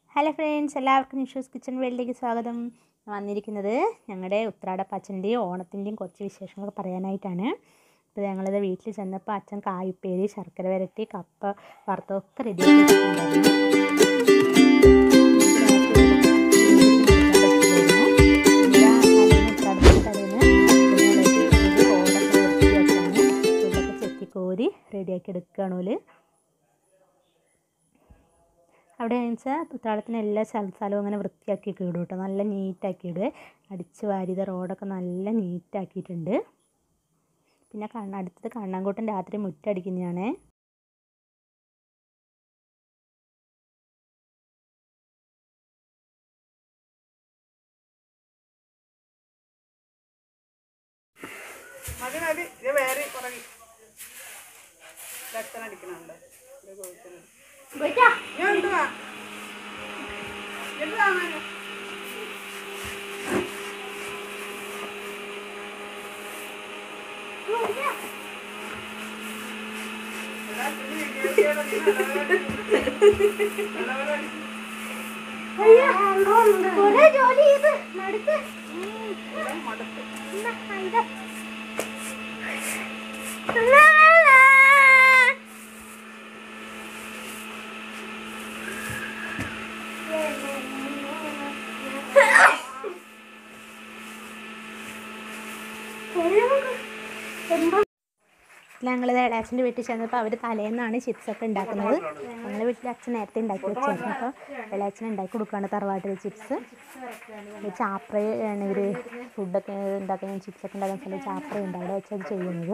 Hello friends എല്ലാവർക്കും നിഷൂസ് kitchen വേൾഡിലേക്ക് സ്വാഗതം ഞാൻ വന്നിരിക്കുന്നത് ഞങ്ങളുടെ ഉത്രാട പച്ചൻ്റെയും ഓണത്തിൻ്റെയും കുറച്ച് വിശേഷങ്ങൾ പറയാനായിട്ടാണ് ഇപ്പോൾ ഞങ്ങളിത് വീട്ടിൽ ചെന്നപ്പോൾ അച്ഛൻ കായുപ്പേരി ശർക്കര വരട്ടി കപ്പ വറുത്തൊക്കെ റെഡി ആക്കി കോരി റെഡിയാക്കി എടുക്കുകയാണ് ഓല് അവിടെ വെച്ചാൽ പുത്താളത്തിന് എല്ലാ സ്ഥല സ്ഥലവും അങ്ങനെ വൃത്തിയാക്കി ഇടും കേട്ടോ നല്ല നീറ്റാക്കി ഇടുക അടിച്ച് വാരിത റോഡൊക്കെ നല്ല നീറ്റാക്കിയിട്ടുണ്ട് പിന്നെ കണ്ണ അടുത്തത് കണ്ണാങ്കൂട്ടൻ രാത്രി മുറ്റടിക്കുന്നതാണ് മതി മതി ഇത് വേറെ പുറകെ രക്തം അടിക്കണുണ്ട് ഇത് കോഴിക്കല്. ഞാൻ എന്തുവാ എന്തുവാ മോനെ? എടാ, ഇത് വീഡിയോയിലൂടെ നീ നല്ലപോലെ നല്ലപോലെ അടിക്ക്. ഇവിടെ മടുത്ത്. ഞങ്ങളിത് ഇളയച്ചൻ്റെ വീട്ടിൽ ചെന്നപ്പോൾ അവർ തലേന്നാണ് ചിപ്സൊക്കെ ഉണ്ടാക്കുന്നത് ഞങ്ങളുടെ വീട്ടിൽ അച്ഛൻ നേരത്തെ ഉണ്ടാക്കി വെച്ചായിരുന്നു അപ്പോൾ ഇളയച്ചൻ ഉണ്ടാക്കി കൊടുക്കുകയാണ് തറവാട്ടിൽ ചിപ്സ് ചാപ്രയാണ് ഇവർ ഫുഡൊക്കെ ഉണ്ടാക്കുന്ന ചിപ്സൊക്കെ ഉണ്ടാക്കുന്ന സ്ഥലം ചാപ്രയുണ്ട് അവിടെ വെച്ചത് ചെയ്യുന്നത്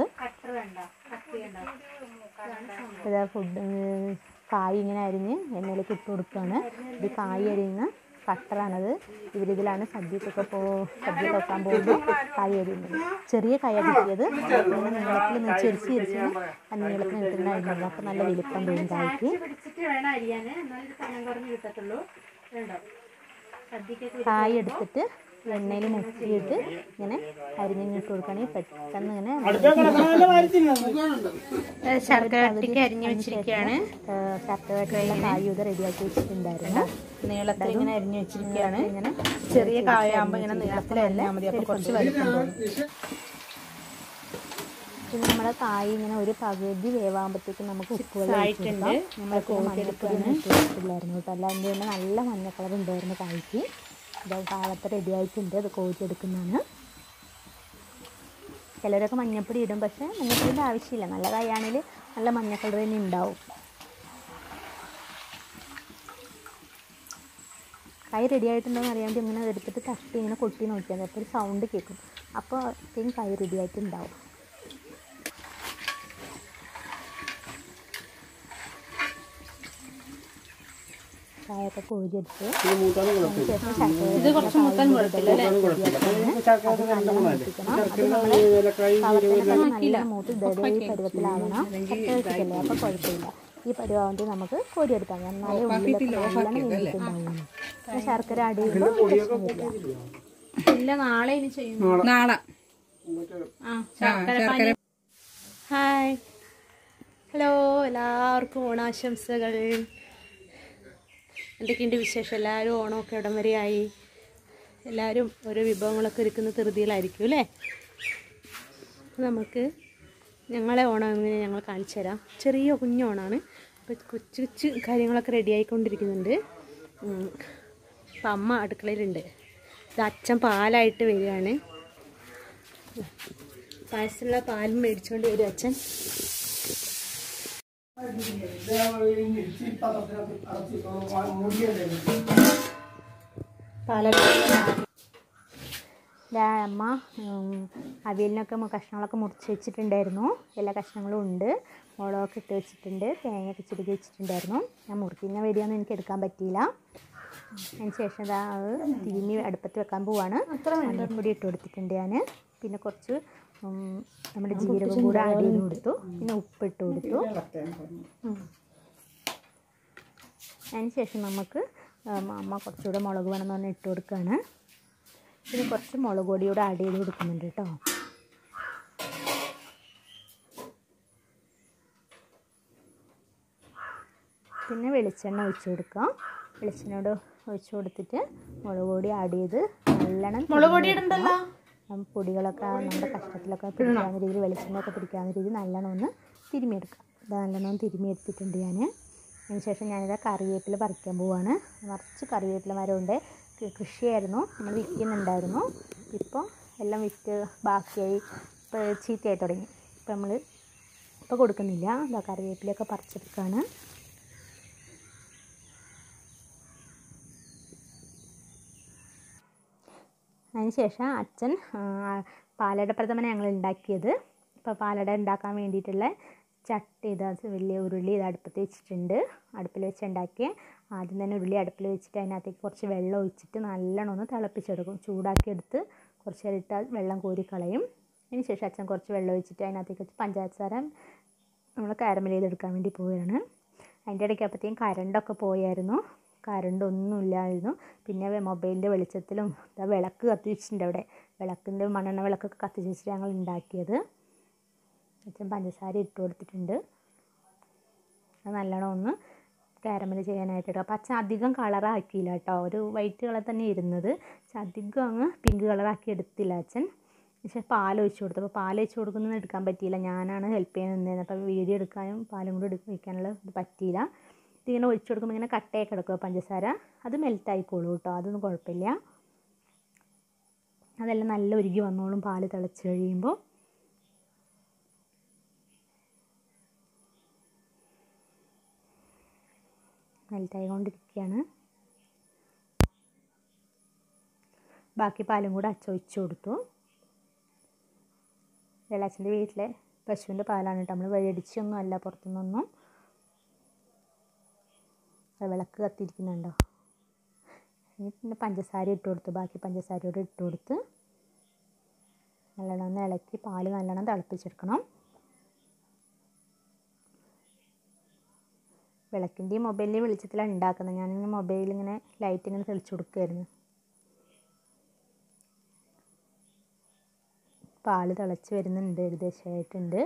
ഇതാ ഫുഡ് കായ് ഇങ്ങനെ അരിഞ്ഞ് എണ്ണയിലേക്ക് ഇട്ട് കൊടുക്കുകയാണ് ഇത് കായ് അരിയുന്ന കട്ടറാണത് ഇവരിതിലാണ് സദ്യക്കൊക്കെ പോ സദ്യ വെക്കാൻ പോകുമ്പോൾ കായ് അരിയുന്നത് ചെറിയ കായ കിട്ടിയത് ഇങ്ങനെ നീളത്തിൽ നിന്ന് ചെരിച്ച് ചെരിച്ച് ആ നീളത്തിൽ നിൽക്കുന്നതായിരുന്നു അപ്പോൾ നല്ല വലിപ്പം തോന്നും കായ്ക്ക് കായ് എടുത്തിട്ട് എണ്ണയിൽ മുക്കിയിട്ട് ഇങ്ങനെ അരിഞ്ഞിട്ട് കൊടുക്കുകയാണെങ്കിൽ പെട്ടെന്ന് ഇങ്ങനെ ശർക്കരട്ടിക്ക് അരിഞ്ഞു വെച്ചിരിക്കുകയാണ് ശർക്കരട്ടിയുള്ള കായ് ഇത് റെഡിയാക്കി വെച്ചിട്ടുണ്ടായിരുന്നു നീളത്തിൽ ഇങ്ങനെ അരിഞ്ഞു വെച്ചിരിക്കുകയാണ് ഇങ്ങനെ ചെറിയ കായാകുമ്പോൾ ഇങ്ങനെ നീളത്തിൽ അരിഞ്ഞാൽ മതി അപ്പോൾ കുറച്ച് വലിപ്പം തോന്നും പിന്നെ നമ്മുടെ കായ് ഇങ്ങനെ ഒരു പകുതി വേവാകുമ്പോഴത്തേക്കും നമുക്ക് ഉപ്പ് വെള്ളം ആയിട്ടുണ്ട്. നമ്മൾ മഞ്ഞപ്പൊടിയൊന്നും ഇട്ടിട്ടില്ലായിരുന്നു കേട്ടോ അല്ലാണ്ട് തന്നെ നല്ല മഞ്ഞ കളർ ഉണ്ടായിരുന്നു കായ്ക്ക് ഇത് കാലത്ത് റെഡി ആയിട്ടുണ്ട് അത് കോരിയെടുക്കുന്നതാണ് ചിലരൊക്കെ മഞ്ഞപ്പൊടി ഇടും പക്ഷേ മഞ്ഞപ്പൊടിയുടെ ആവശ്യമില്ല നല്ല കായാണെങ്കിൽ നല്ല മഞ്ഞ കളർ തന്നെ ഉണ്ടാവും കായ് റെഡി ആയിട്ടുണ്ടോയെന്ന് അറിയാണ്ട് ഇങ്ങനെ എടുത്തിട്ട് തട്ടി ഇങ്ങനെ കൊട്ടി നോക്കിയാൽ മതി അപ്പോൾ ഒരു സൗണ്ട് കേൾക്കും അപ്പോൾ അപ്പോഴത്തേക്കും കായ് റെഡി ആയിട്ടുണ്ടാവും കായൊക്കെ കോരിയെടുത്ത് അതിനുശേഷം ശർക്കര ഇത് കുറച്ച് മുക്കാൻ കുഴപ്പമില്ല അല്ലേ അത് നല്ല മൂപ്പിക്കണം അത് നമ്മള് കവർത്തനൊക്കെ നല്ല മൂത്ത് ഇതേ ഈ പരുവത്തിലാവണം ശർക്കര ഇട്ടിട്ടല്ലേ അപ്പോൾ കുഴപ്പമില്ല ഈ പരുവാകുമ്പോൾ നമുക്ക് കോരിയെടുക്കാം എന്നാലേ ഉള്ളിലൊക്കെ നല്ലോണം വെന്തിട്ടുണ്ടാവുള്ളൂ പിന്നെ ശർക്കര ആഡ് ചെയ്യുമ്പോൾ പ്രശ്നമില്ല ഇല്ല നാളെ ഇനി ചെയ്യും നാളെ ഹായ് ഹലോ എല്ലാവർക്കും ഓണാശംസകൾ എന്തൊക്കെയുണ്ട് വിശേഷം എല്ലാവരും ഓണമൊക്കെ ഇടം വരെയായി എല്ലാവരും ഓരോ വിഭവങ്ങളൊക്കെ ഒരുക്കുന്ന ധൃതിയിലായിരിക്കും അല്ലേ അപ്പോൾ നമുക്ക് ഞങ്ങളെ ഓണം എങ്ങനെ ഞങ്ങൾ കാണിച്ചു തരാം ചെറിയ കുഞ്ഞോണാണ് അപ്പോൾ കൊച്ചു കൊച്ചു കാര്യങ്ങളൊക്കെ റെഡി ആയിക്കൊണ്ടിരിക്കുന്നുണ്ട് ഉം. അപ്പം അമ്മ അടുക്കളയിലുണ്ട് ഇത് അച്ഛൻ പാലായിട്ട് വരികയാണ് പായസമുള്ള പാലും മേടിച്ചുകൊണ്ട് വരും അച്ഛൻ ദാ അമ്മ ഉം, അവിയലിനൊക്കെ മു- കഷ്ണങ്ങളൊക്കെ മുറിച്ച് വെച്ചിട്ടുണ്ടായിരുന്നു എല്ലാ കഷ്ണങ്ങളും ഉണ്ട് മുളകൊക്കെ ഇട്ട് വെച്ചിട്ടുണ്ട് തേങ്ങയൊക്കെ ചുരുക്കി വെച്ചിട്ടുണ്ടായിരുന്നു ഞാൻ മുറിക്കുന്ന വീഡിയോയൊന്നും എനിക്ക് എടുക്കാൻ പറ്റിയില്ല അതിന് ശേഷം ഇതാ അത് തിരിഞ്ഞ് അടുപ്പത്ത് വെക്കാൻ പോവാണ് മഞ്ഞൾപ്പൊടി ഇട്ട് കൊടുത്തിട്ടുണ്ട് ഞാൻ പിന്നെ കുറച്ച് ഉം, നമ്മുടെ ജീരകം കൂടെ ആഡ് ചെയ്ത് കൊടുത്തു പിന്നെ ഉപ്പ് ഇട്ട് കൊടുത്തു ഉം. അതിന് ശേഷം നമുക്ക് ഉം, അമ്മ കുറച്ചുകൂടെ മുളക് വേണമെന്ന് പറഞ്ഞ് ഇട്ട് കൊടുക്കുകയാണ് പിന്നെ കുറച്ച് മുളക് പൊടി കൂടെ ആഡ് ചെയ്ത് കൊടുക്കുന്നുണ്ട് കേട്ടോ പിന്നെ വെളിച്ചെണ്ണ ഒഴിച്ച് കൊടുക്കാം വെളിച്ചെണ്ണയോട് ഒഴിച്ച് കൊടുത്തിട്ട് മുളക് പൊടി ആഡ് ചെയ്ത് നല്ലോണം മുളക് പൊടി ഇടണ്ടല്ലോ ആ പൊടികളൊക്കെ നമ്മുടെ കഷ്ണത്തിലൊക്കെ പിടിക്കാവുന്ന രീതിയിൽ വെളിച്ചെണ്ണയൊക്കെ പിടിക്കാവുന്ന രീതിയിൽ നല്ലോണം ഒന്ന് തിരുമിയെടുക്കാം ഇത് നല്ലോണം ഒന്ന് തിരുമിയെടുത്തിട്ടുണ്ട് ഞാൻ അതിനുശേഷം ഞാനിത് കറിവേപ്പില പറിക്കാൻ പോവാണ് നിറച്ച് കറിവേപ്പില മരമുണ്ട് കൃ- കൃഷിയായിരുന്നു നമ്മൾ വിൽക്കുന്നുണ്ടായിരുന്നു ഇപ്പോൾ എല്ലാം വിറ്റ് ബാക്കിയായി ഇപ്പോൾ ചീത്തയായി തുടങ്ങി ഇപ്പോൾ നമ്മൾ ഇപ്പോൾ കൊടുക്കുന്നില്ല ഇതാ കറിവേപ്പിലയൊക്കെ പറിച്ചെടുക്കുകയാണ് അതിനുശേഷം അച്ഛൻ ആ, പാലട പ്രഥമന ഞങ്ങൾ ഉണ്ടാക്കിയത് ഇപ്പോൾ പാലട ഉണ്ടാക്കാൻ വേണ്ടിയിട്ടുള്ള ചട്ടി ഇത് അത് വലിയ ഉരുളി ഇത് അടുപ്പത്ത് വെച്ചിട്ടുണ്ട് അടുപ്പിൽ വെച്ച് ഉണ്ടാക്കിയ ആദ്യം തന്നെ ഉരുളി അടുപ്പിൽ വെച്ചിട്ട് അതിനകത്തേക്ക് കുറച്ച് വെള്ളം ഒഴിച്ചിട്ട് നല്ലോണം ഒന്ന് തിളപ്പിച്ചെടുക്കും ചൂടാക്കി എടുത്ത് കുറച്ച് നേരം ഇട്ടാൽ വെള്ളം കോരി കളയും അതിന് ശേഷം അച്ഛൻ കുറച്ച് വെള്ളം ഒഴിച്ചിട്ട് അതിനകത്തേക്ക് വെച്ച് പഞ്ചായത്ത് നമ്മൾ കാരമൽ ചെയ്തെടുക്കാൻ വേണ്ടി പോവുകയാണ് അതിൻ്റെ ഇടയ്ക്ക് അപ്പോഴത്തേക്കും കറണ്ടൊക്കെ പോയായിരുന്നു കറണ്ട് ഒന്നും ഇല്ലായിരുന്നു പിന്നെ വെ- മൊബൈലിൻ്റെ വെളിച്ചത്തിലും ദാ വിളക്ക് കത്തിച്ചിട്ടുണ്ട് അവിടെ വിളക്കിൻ്റെ മണ്ണെണ്ണ വിളക്കൊക്കെ കത്തിച്ച് വെച്ചിട്ട് ഞങ്ങൾ ഉണ്ടാക്കിയത് അച്ഛൻ പഞ്ചസാര ഇട്ട് കൊടുത്തിട്ടുണ്ട് അത് നല്ലോണം ഒന്ന് കാരമൽ ചെയ്യാനായിട്ട് ഇടും അപ്പോൾ അച്ഛൻ അധികം കളറാക്കിയില്ല കേട്ടോ ഒരു വൈറ്റ് കളർ തന്നെ ഇരുന്നത് പക്ഷെ അധികം അങ്ങ് പിങ്ക് കളറാക്കി എടുത്തില്ല അച്ഛൻ പക്ഷേ പാൽ ഒഴിച്ച് കൊടുത്തു അപ്പോൾ പാൽ ഒഴിച്ച് കൊടുക്കുന്നത് എടുക്കാൻ പറ്റിയില്ല ഞാനാണ് ഹെൽപ്പ് ചെയ്യാൻ നിന്നത് അപ്പോൾ വീഡിയോ എടുക്കാനും പാലും കൂടി എടുക്കാൻ വയ്ക്കാനുള്ള ഇത് പറ്റിയില്ല ഇതിങ്ങനെ ഒഴിച്ച് കൊടുക്കുമ്പോൾ ഇങ്ങനെ കട്ടയൊക്കെ കിടക്കുക പഞ്ചസാര അത് മെൽറ്റ് ആയിക്കോളൂ കേട്ടോ അതൊന്നും കുഴപ്പമില്ല അതെല്ലാം നല്ല ഉരുകി വന്നോളും പാല് തിളച്ച് കഴിയുമ്പോൾ മെൽറ്റായിക്കൊണ്ടിരിക്കുകയാണ് ബാക്കി പാലും കൂടെ അച്ചൊഴിച്ച് കൊടുത്തു വെള്ളാച്ചൻ്റെ വീട്ടിലെ പശുവിൻ്റെ പാലാണ് കേട്ടോ നമ്മൾ മേടിച്ചൊന്നും അല്ല പുറത്തുനിന്നൊന്നും അത് വിളക്ക് കത്തിയിരിക്കുന്നുണ്ടോ ഇനി പിന്നെ പഞ്ചസാര ഇട്ട് കൊടുത്തു ബാക്കി പഞ്ചസാരയോട് ഇട്ട് കൊടുത്ത് നല്ലോണം ഒന്ന് ഇളക്കി പാല് നല്ലോണം തിളപ്പിച്ചെടുക്കണം വിളക്കിൻ്റെയും മൊബൈലിൻ്റെയും വെളിച്ചത്തിലാണ് ഉണ്ടാക്കുന്നത് ഞാനിങ്ങനെ മൊബൈലിൽ ഇങ്ങനെ ലൈറ്റ് ഇങ്ങനെ തെളിച്ചു കൊടുക്കുമായിരുന്നു പാല് തിളച്ച് വരുന്നുണ്ട് ഏകദേശമായിട്ടുണ്ട്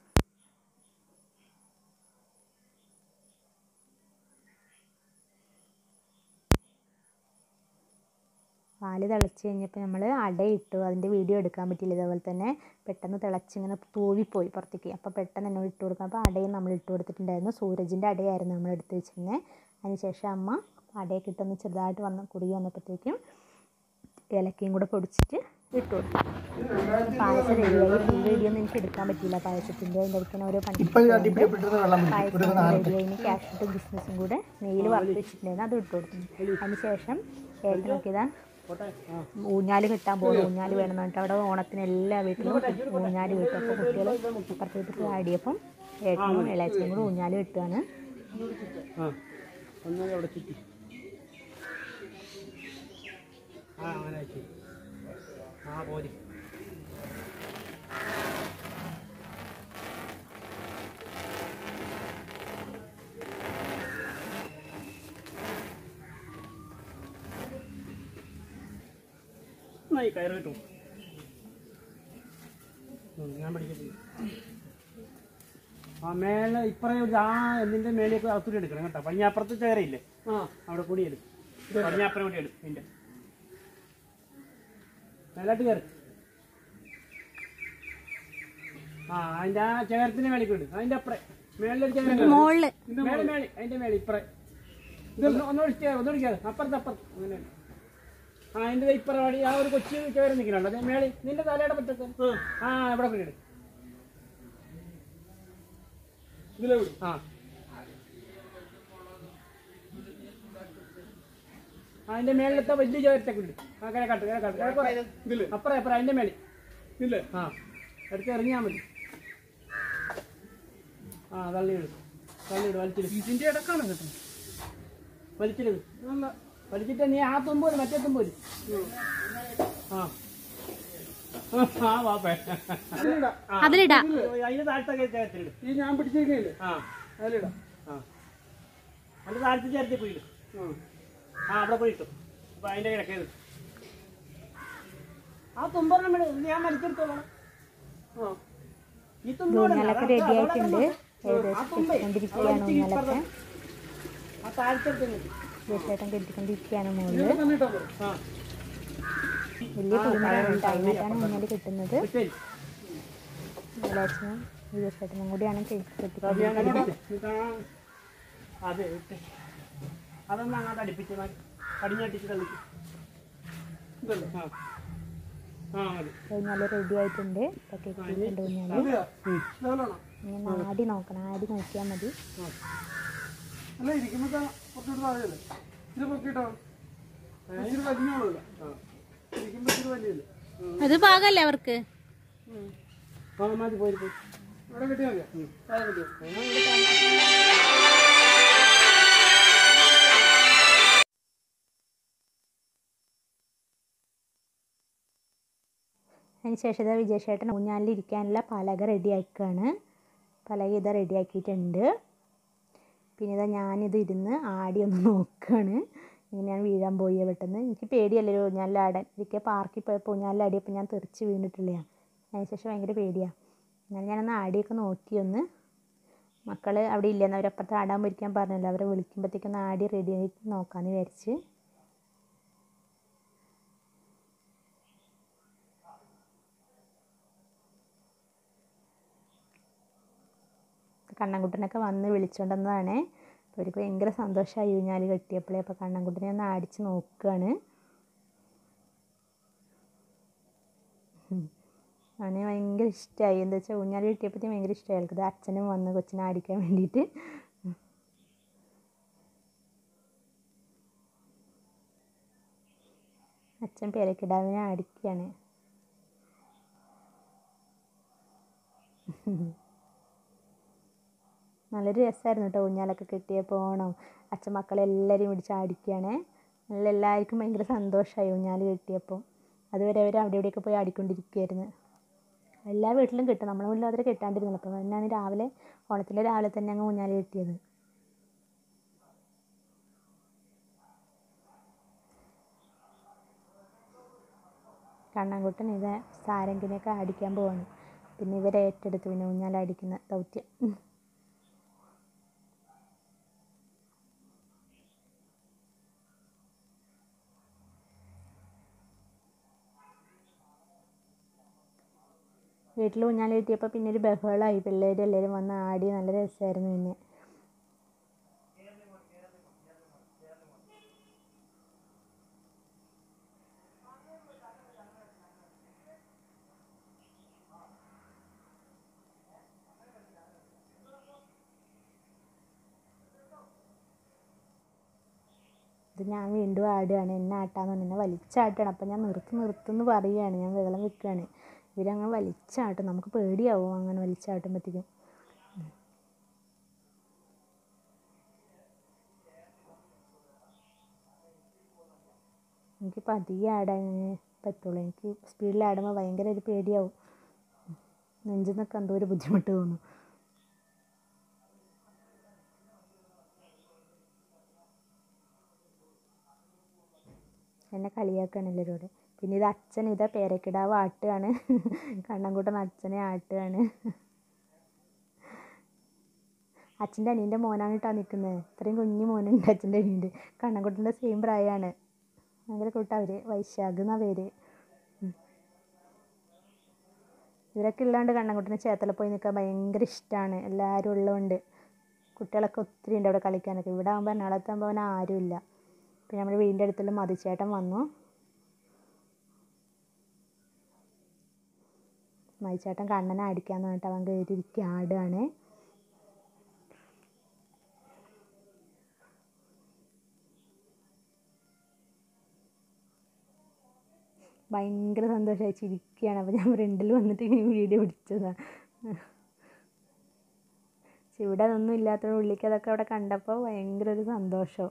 പാല് തിളച്ച് കഴിഞ്ഞപ്പോൾ നമ്മൾ അടയിട്ടു അതിൻ്റെ വീഡിയോ എടുക്കാൻ പറ്റിയില്ല ഇതേപോലെ തന്നെ പെട്ടെന്ന് തിളച്ച് ഇങ്ങനെ തൂവിപ്പോയി പുറത്തേക്ക് അപ്പോൾ പെട്ടെന്ന് തന്നെ ഇട്ട് കൊടുക്കാം അപ്പോൾ അടയും നമ്മൾ ഇട്ട് കൊടുത്തിട്ടുണ്ടായിരുന്നു സൂരജിൻ്റെ അടയായിരുന്നു നമ്മൾ എടുത്ത് വെച്ചിരുന്നത് അതിനുശേഷം അമ്മ അടയൊക്കെ ഇട്ടൊന്ന് ചെറുതായിട്ട് വന്ന് കുറുകി വന്നപ്പോഴത്തേക്കും ഏലക്കയും കൂടെ പൊടിച്ചിട്ട് ഇട്ട് കൊടുത്തു പായസം റെഡിയായി ഫുൾ വീഡിയോ ഒന്നും എനിക്ക് എടുക്കാൻ പറ്റിയില്ല പായസത്തിൻ്റെ അതിൻ്റെ ഇടയ്ക്ക് ഓരോ പണി പായസം റെഡിയായി ക്യാഷ് ബിസിനസ്സും കൂടെ നെയ്യിൽ വറുത്ത് വെച്ചിട്ടുണ്ടായിരുന്നു അത് ഇട്ട് കൊടുത്തു അതിനുശേഷം ഏട്ടൻ നോക്കിയതാ ഊഞ്ഞാല് കെട്ടാൻ പോകുന്നു ഊഞ്ഞാല് വേണം എന്നിട്ട് അവിടെ ഓണത്തിന് എല്ലാ വീട്ടിലും ഊഞ്ഞാല് കിട്ടും അപ്പോൾ കുട്ടികൾ അപ്പുറത്ത് വീട്ടിൽ ആടിയപ്പം ഏട്ടനും ഇളയച്ചനും കൂടെ ഊഞ്ഞാല് കെട്ടുകയാണ് ആ ഒന്നും അവിടെ ചുറ്റി ആ അങ്ങനെ ശരി ആ പോരി നന്നായി കയറി കിട്ടും ഉം, ഞാൻ പിടിക്കത്തില്ല ആ മേലെ ഇപ്പറേ ഒരു ആ എന്തിന്റെ മേലേക്ക് അകത്തൂടി എടുക്കണം കേട്ടോ പടിഞ്ഞാപ്പുറത്ത് ചേരയില്ലേ ആ അവിടെ കൂടി എടുക്കും പടിഞ്ഞാപ്പുറം കൂടി എടുക്കും ഇതിന്റെ മേലോട്ട് കയറി ആ അതിന്റെ ആ ചേരത്തിന്റെ മേലേക്ക് ഇടും അതിന്റെ അപ്പുറേ മേളിലൊരു ചേരം മോളില് മേലെ മേളി അതിന്റെ മേളി ഇപ്പറേ ഇതൊന്ന് ഒന്നുകൂടി ചേർ ഒന്നുകൂടി ചേർ അപ്പുറത്ത് അപ്പുറത്ത് അങ്ങനെ ആ അതിന്റെ ഇപ്പറ വഴി ആ ഒരു കൊച്ചു ചേരം നിൽക്കുന്നുണ്ട് അതെ മേളി നിന്റെ തലയുടെ പറ്റത്ത് ആ ഇവിടെ കൂടി ഇടും ഇതിലെ വിടും ആ അതിന്റെ മേളിലത്തെ വലിയ ചേരത്തൊക്കെ ഇടും ആ കിഴക്കാട്ട് കിഴക്കാട്ട് കിഴക്കുറ അപ്പുറം അപ്പുറം അതിന്റെ മേളി ഇല്ലേ ആ എടുത്ത് ഇറങ്ങിയാൽ മതി ആ തള്ളിയിടും തള്ളിയിടും വലിച്ചിടും ഇതിന്റെ ഇടക്കാണ് കേട്ടോ വലിച്ചിടും നല്ല വലിച്ചിട്ട് നീ ആ തുമ്പോല് മറ്റേ തുമ്പോല് ആ ആ വാപ്പേ ആ. അതിലിടാം അതിന് താഴത്തൊക്കെ ചേർത്തിടും ഈ ഞാൻ പിടിച്ചേക്കില്ലേ ആ അതിലിടാം ആ അതിന്റെ താഴത്ത് ചേർത്തി പോയിടും ആ അവിടെ പോയിട്ടു അപ്പൊ അതിന്റെ കിടക്കേത് ആ തുമ്പോളം ഞാൻ വലിച്ചെടുത്തോളാം ആ ഈ തുമ്പോളം ഊഞ്ഞാലൊക്കെ റെഡി ആയിട്ടുണ്ട് ഏകദേശം വെച്ചുകൊണ്ടിരിക്കുകയാണ് ഊഞ്ഞാലൊക്കെ ആ താഴ്ത്തെടുത്ത് നിൽക്കും വിജയശേട്ടൻ കെട്ടിക്കൊണ്ടിരിക്കുകയാണ് മുകളിൽ ആ വലിയ പുളിമരമുണ്ട് അതിനകത്താണ് ഊഞ്ഞാൽ കിട്ടുന്നത് കിട്ടില്ല വിലാച്ചനും വിജയശേട്ടനും കൂടിയാണ് കെട്ടി- അത് കെട്ടിക്കൊണ്ടിരിക്കുന്നത് ഞാൻ അങ്ങോട്ട് ഇതാ. അതെ ഇട്ട് അതൊന്ന് അങ്ങോട്ട് അടുപ്പിച്ച് മാറ്റി കടിഞ്ഞാട്ടിച്ച് തള്ളിക്ക് ഇതല്ലേ ആ ആ മതി ഊഞ്ഞാൽ റെഡി ആയിട്ടുണ്ട് ഇപ്പം കെട്ടിയിട്ടുണ്ട് ഊഞ്ഞാൽ ഇതോളാണോ ഇനി ആടി നോക്കണം ആടി നോക്കിയാൽ മതി അല്ല ഇരിക്കുമ്പോ കുറച്ചുകൂടി താഴെയല്ലേ ഇത് പൊക്കിട്ടോ ഇച്ചിരി വലിഞ്ഞോളൂല്ല ഇരിക്കുമ്പോ ഇച്ചിരി വലിയല്ലേ അത് പാകല്ലേ അവർക്ക് ആ മതി പോയി പോയി അവിടെ കിട്ടിയാൽ മതിയോ താഴെ കിട്ടിയോ അതിന് ശേഷം ഇതാ വിജയശേട്ടൻ ഊഞ്ഞാലിൽ ഇരിക്കാനുള്ള പലക റെഡി ആക്കുകയാണ് പലക ഇതാ റെഡി ആക്കിയിട്ടുണ്ട് പിന്നെ ഇതാ ഞാനിത് ഇരുന്ന് ആടി ഒന്ന് നോക്കുകയാണ് ഇങ്ങനെയാണ് വീഴാൻ പോയി പെട്ടെന്ന് എനിക്ക് പേടിയല്ലല്ലോ ഊഞ്ഞാലിൽ ആടാൻ ഒരിക്കൽ പാർക്കിൽ പോയപ്പോൾ ഊഞ്ഞാലിൽ ആടിയപ്പോൾ ഞാൻ തെറിച്ച് വീണിട്ടില്ല അതിന് ശേഷം ഭയങ്കര പേടിയാണ് എന്നാൽ ഞാനൊന്ന് ആടിയൊക്കെ നോക്കി ഒന്ന് മക്കൾ അവിടെ ഇല്ലെന്ന് അവരപ്പുറത്ത് ആടാൻ പോയിരിക്കാൻ പറഞ്ഞല്ലോ അവരെ വിളിക്കുമ്പോഴത്തേക്കൊന്ന് ആടി റെഡി ആയി നോക്കാമെന്ന് വിചാരിച്ച് കണ്ണൻകുട്ടനൊക്കെ വന്ന് വിളിച്ചുകൊണ്ടെന്നതാണ് അപ്പോൾ അവർക്ക് ഭയങ്കര സന്തോഷമായി ഊഞ്ഞാൽ കെട്ടിയപ്പോഴേ അപ്പോൾ കണ്ണൻകുട്ടനെ ഒന്ന് അടിച്ച് നോക്കുകയാണ് അവന് ഭയങ്കര ഇഷ്ടമായി എന്താ വെച്ചാൽ ഊഞ്ഞാൽ കെട്ടിയപ്പോഴത്തേക്കും ഭയങ്കര ഇഷ്ടമായി ആൾക്ക് ഇത് അച്ഛനും വന്ന് കൊച്ചിനെ അടിക്കാൻ വേണ്ടിയിട്ട് അച്ഛൻ പേരക്കിടാവിനെ അടിക്കുകയാണ് നല്ലൊരു രസമായിരുന്നു കേട്ടോ ഊഞ്ഞാലൊക്കെ കെട്ടിയപ്പോൾ ഓണം അച്ഛൻ മക്കളെല്ലാവരും പിടിച്ച് ആടിക്കുകയാണ് നല്ല എല്ലാവർക്കും ഭയങ്കര സന്തോഷമായി ഊഞ്ഞാൽ കെട്ടിയപ്പോൾ അതുവരെ അവർ അവിടെ ഇവിടെയൊക്കെ പോയി ആടിക്കൊണ്ടിരിക്കുകയായിരുന്നു എല്ലാ വീട്ടിലും കിട്ടും നമ്മുടെ വീട്ടിൽ മാത്രമേ കെട്ടാണ്ടിരുന്നുള്ളൂ അപ്പോൾ തന്നെയാണ് രാവിലെ ഓണത്തിൻ്റെ രാവിലെ തന്നെ അങ്ങ് ഊഞ്ഞാൽ കെട്ടിയത് കണ്ണൻകുട്ടൻ ഇത് സാരംഗിനെയൊക്കെ അടിക്കാൻ പോവാണ് പിന്നെ ഇവരെ ഏറ്റെടുത്ത് പിന്നെ ഊഞ്ഞാൽ അടിക്കുന്ന ദൗത്യം വീട്ടിൽ ഊഞ്ഞാൽ കിട്ടിയപ്പോൾ പിന്നെ ഒരു ബഹളമായി പിള്ളേർ എല്ലാവരും വന്ന് ആടി നല്ല രസമായിരുന്നു പിന്നെ ഇത് ഞാൻ വീണ്ടും ആടുകയാണ് എന്നെ ആട്ടാന്ന് പറഞ്ഞു എന്നെ വലിച്ചാട്ടാണ് അപ്പം ഞാൻ നിർത്ത് നിർത്തുന്ന് പറയുകയാണ് ഞാൻ വെള്ളം വെക്കുകയാണ് ഇവരങ്ങനെ വലിച്ചാട്ടും നമുക്ക് പേടിയാവും അങ്ങനെ വലിച്ചാട്ടുമ്പോഴത്തേക്കും എനിക്ക് പതിയെ ആടാൻ പറ്റുള്ളൂ എനിക്ക് സ്പീഡിൽ ആടുമ്പോൾ ഭയങ്കര ഒരു പേടിയാവും നെഞ്ചിൽ നിന്നൊക്കെ എന്തോ ഒരു ബുദ്ധിമുട്ട് തോന്നും എന്നെ കളിയാക്കുകയാണ് എല്ലാവരോട് പിന്നെ ഇത് അച്ഛൻ ഇതാ പേരക്കിടാവ് ആട്ടുകയാണ് കണ്ണൻകുട്ടൻ അച്ഛനെ ആട്ടുകയാണ് അച്ഛൻ്റെ അനിയൻ്റെ മോനാണ് കേട്ടോ നിൽക്കുന്നത് ഇത്രയും കുഞ്ഞു മോനുണ്ട് അച്ഛൻ്റെ അനിയൻ്റെ കണ്ണൻകുട്ടൻ്റെ സെയിം പ്രായമാണ് ഭയങ്കര കൂട്ടാ അവർ വൈശാഖ് എന്നാ പേര് ഉം. ഇവരൊക്കെ ഉള്ളതുകൊണ്ട് കണ്ണൻകുട്ടന് ചേത്തല പോയി നിൽക്കാൻ ഭയങ്കര ഇഷ്ടമാണ് എല്ലാവരും ഉള്ളതുകൊണ്ട് കുട്ടികളൊക്കെ ഒത്തിരി ഉണ്ട് അവിടെ കളിക്കാനൊക്കെ ഇവിടെ ആകുമ്പോൾ എറണാകുളത്താകുമ്പോൾ അവൻ ആരുമില്ല പിന്നെ നമ്മുടെ വീടിൻ്റെ അടുത്തുള്ള മതിച്ചേട്ടൻ വന്നു മതിച്ചേട്ടൻ കണ്ണനെ അടിക്കാന്ന് പറഞ്ഞിട്ട് അവൻ കയറിയിരിക്കുക ആടുകയാണ് ഭയങ്കര സന്തോഷമായി ചിരിക്കുകയാണ് അപ്പോൾ ഞാൻ ഫ്രണ്ടിൽ വന്നിട്ട് ഇങ്ങനെ വീഡിയോ പിടിച്ചതാണ് പക്ഷെ ഇവിടെ അതൊന്നും ഇല്ലാത്തത് ഉള്ളിക്ക് അതൊക്കെ അവിടെ കണ്ടപ്പോൾ ഭയങ്കര ഒരു സന്തോഷം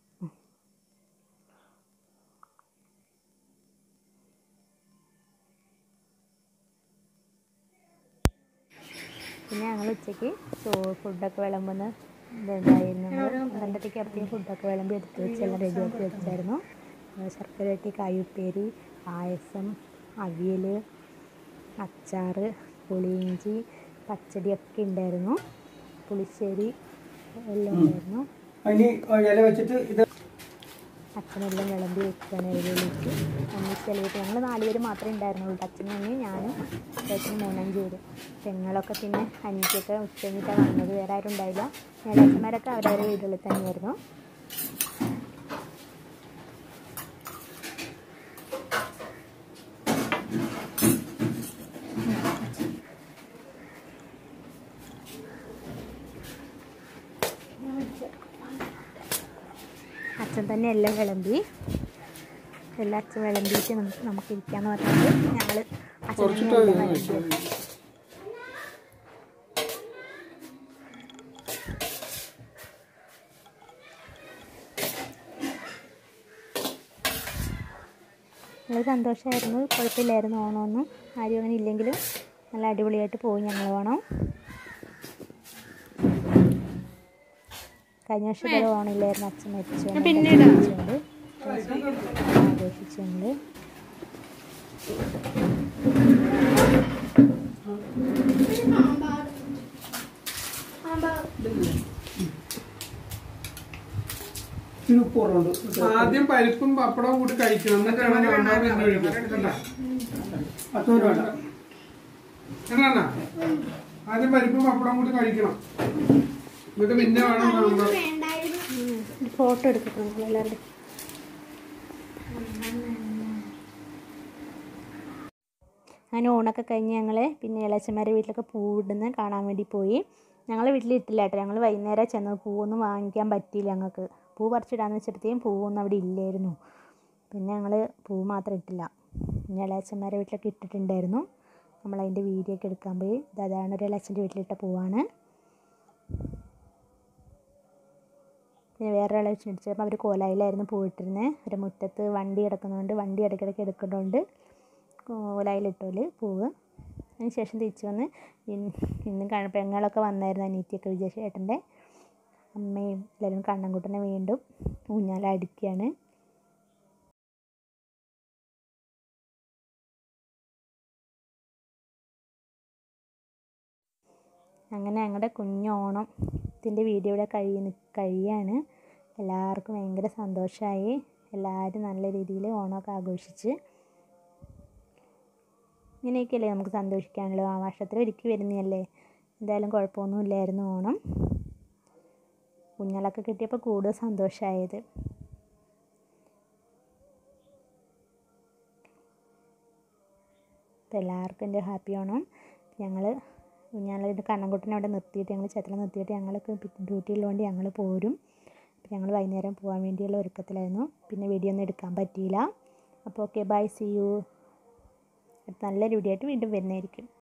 പിന്നെ ഞങ്ങൾ ഉച്ചയ്ക്ക് ചോ ഫുഡൊക്കെ വിളമ്പുന്ന ഇതുണ്ടായിരുന്നു രണ്ടത്തേക്ക് ഇറക്കിയ ഫുഡൊക്കെ വിളമ്പി എടുത്ത് വെച്ച് എല്ലാം റെഡിയാക്കി വെച്ചായിരുന്നു ഏഹ് ശർക്കര വെട്ടി കായുപ്പേരി പായസം അവിയൽ അച്ചാറ് പുളിയിഞ്ചി പച്ചടിയൊക്കെ ഉണ്ടായിരുന്നു പുളിശ്ശേരി എല്ലാം ഉണ്ടായിരുന്നു അതിന് ഇല വെച്ചിട്ട് ഇത് അച്ഛനെല്ലാം വിളമ്പി വെക്കുകയാണ് ഏരിയയിലേക്ക് ഒന്നിച്ച് ചെലവിട്ട് ഞങ്ങൾ നാലുപേര് മാത്രമേ ഉണ്ടായിരുന്നുള്ളൂ അച്ഛനും അമ്മയും ഞാനും ചേട്ടനും മൂന്നഞ്ച് പേര് പെങ്ങളൊക്കെ പിന്നെ അനിക്കൊക്കെ ഉച്ച കഴിഞ്ഞിട്ടാണ് വന്നത് വേറെ ആരും ഉണ്ടായില്ല അച്ഛന്മാരൊക്കെ അവരവരുടെ വീടുകളിൽ തന്നെയായിരുന്നു അച്ഛൻ തന്നെ എല്ലാം വിളമ്പി എല്ലാം അച്ഛൻ വിളമ്പിയിട്ട് നമുക്ക് നമുക്ക് ഇരിക്കാന്ന് പറഞ്ഞിട്ട് ഞങ്ങൾ അച്ഛൻ തന്നെ എല്ലാം വിളമ്പിയത് നല്ല സന്തോഷമായിരുന്നു കുഴപ്പമില്ലായിരുന്നു ഓണമൊന്നും ആരും അങ്ങനെ ഇല്ലെങ്കിലും നല്ല അടിപൊളിയായിട്ട് പോയി ഞങ്ങൾ ഓണം കഴിഞ്ഞ വർഷത്തെ ഓണമില്ലായിരുന്നു അച്ഛൻ മരിച്ചു പിന്നീട് ആഘോഷിച്ചുകൊണ്ട് ഇച്ചിരി ഉപ്പ് കുറവുണ്ട് ആദ്യം പരിപ്പും പപ്പടവും കൂടി കഴിക്കണം എന്നിട്ടാണ് സാമ്പാർ പിന്നെ ഒഴിക്കുക പത്തോര് വേണ്ട എന്നാ ആദ്യം പരിപ്പും പപ്പടവും കൂടി കഴിക്കണം എന്നിട്ട് പിന്നെ വേണം സാമ്പാർ ഫോട്ടോ എടുക്കണം എല്ലാവരുടെ അങ്ങനെ ഓണൊക്കെ കഴിഞ്ഞ് ഞങ്ങൾ പിന്നെ ഇളച്ചന്മാരുടെ വീട്ടിലൊക്കെ പൂവിടുന്ന കാണാൻ വേണ്ടി പോയി ഞങ്ങൾ വീട്ടിൽ ഇട്ടില്ല കേട്ടോ ഞങ്ങൾ വൈകുന്നേരം ചെന്നത് പൂവൊന്നും വാങ്ങിക്കാൻ പറ്റിയില്ല ഞങ്ങൾക്ക് പൂ പറിച്ചിടാന്ന് വെച്ചപ്പോഴത്തേക്കും പൂവൊന്നും അവിടെ ഇല്ലായിരുന്നു പിന്നെ ഞങ്ങൾ പൂ മാത്രം ഇട്ടില്ല പിന്നെ ഇളച്ചന്മാരുടെ വീട്ടിലൊക്കെ ഇട്ടിട്ടുണ്ടായിരുന്നു നമ്മളതിൻ്റെ വീഡിയോ ഒക്കെ എടുക്കാൻ പോയി ഇത് അതാണ് ഒരു ഇളച്ചൻ്റെ വീട്ടിലിട്ട പൂവാണ് പിന്നെ വേറെ ഒരാളെ ക്ഷണിച്ചപ്പോൾ അവർ കോലായിലായിരുന്നു പൂവിട്ടിരുന്നത് ഒരു മുറ്റത്ത് വണ്ടി കിടക്കുന്നതുകൊണ്ട് വണ്ടി ഇടയ്ക്കിടയ്ക്ക് എടുക്കുന്നതുകൊണ്ട് കോലായിലിട്ടോല് പൂവ് അതിന് ശേഷം തിരിച്ച് വന്ന് ഇന്ന് ഇന്നും കണ്ണ പെങ്ങളൊക്കെ വന്നായിരുന്നു അനീറ്റിയൊക്കെ വിജയശേട്ടൻ്റെ അമ്മയും എല്ലാവരും കണ്ണൻകുട്ടനെ വീണ്ടും ഊഞ്ഞാല അടിക്കുകയാണ് അങ്ങനെ ഞങ്ങളുടെ കുഞ്ഞോണം ഇതിൻ്റെ വീഡിയോ ഇവിടെ കഴിയുന്ന കഴിയാണ് എല്ലാവർക്കും ഭയങ്കര സന്തോഷമായി എല്ലാവരും നല്ല രീതിയിൽ ഓണമൊക്കെ ആഘോഷിച്ച് ഇങ്ങനെയൊക്കെയല്ലേ നമുക്ക് സന്തോഷിക്കാനുള്ളൂ ആ വർഷത്തിൽ ഒരിക്കൽ വരുന്നതല്ലേ എന്തായാലും കുഴപ്പമൊന്നുമില്ലായിരുന്നു ഓണം കുഞ്ഞാളൊക്കെ കിട്ടിയപ്പോൾ കൂടുതൽ സന്തോഷമായത് അപ്പോൾ എല്ലാവർക്കും എൻ്റെ ഹാപ്പി ഓണം ഞങ്ങൾ ഞങ്ങൾ കണ്ണൻകുട്ടനെ അവിടെ നിർത്തിയിട്ട് ഞങ്ങൾ ചേത്തല നിർത്തിയിട്ട് ഞങ്ങൾക്ക് ഡ്യൂട്ടിയുള്ളതുകൊണ്ട് ഞങ്ങൾ പോരും അപ്പോൾ ഞങ്ങൾ വൈകുന്നേരം പോകാൻ വേണ്ടിയുള്ള ഒരുക്കത്തിലായിരുന്നു പിന്നെ വീഡിയോ ഒന്നും എടുക്കാൻ പറ്റിയില്ല അപ്പോൾ ഓക്കെ ബൈ സി യു നല്ലൊരു വീഡിയോ ആയിട്ട് വീണ്ടും വരുന്നതായിരിക്കും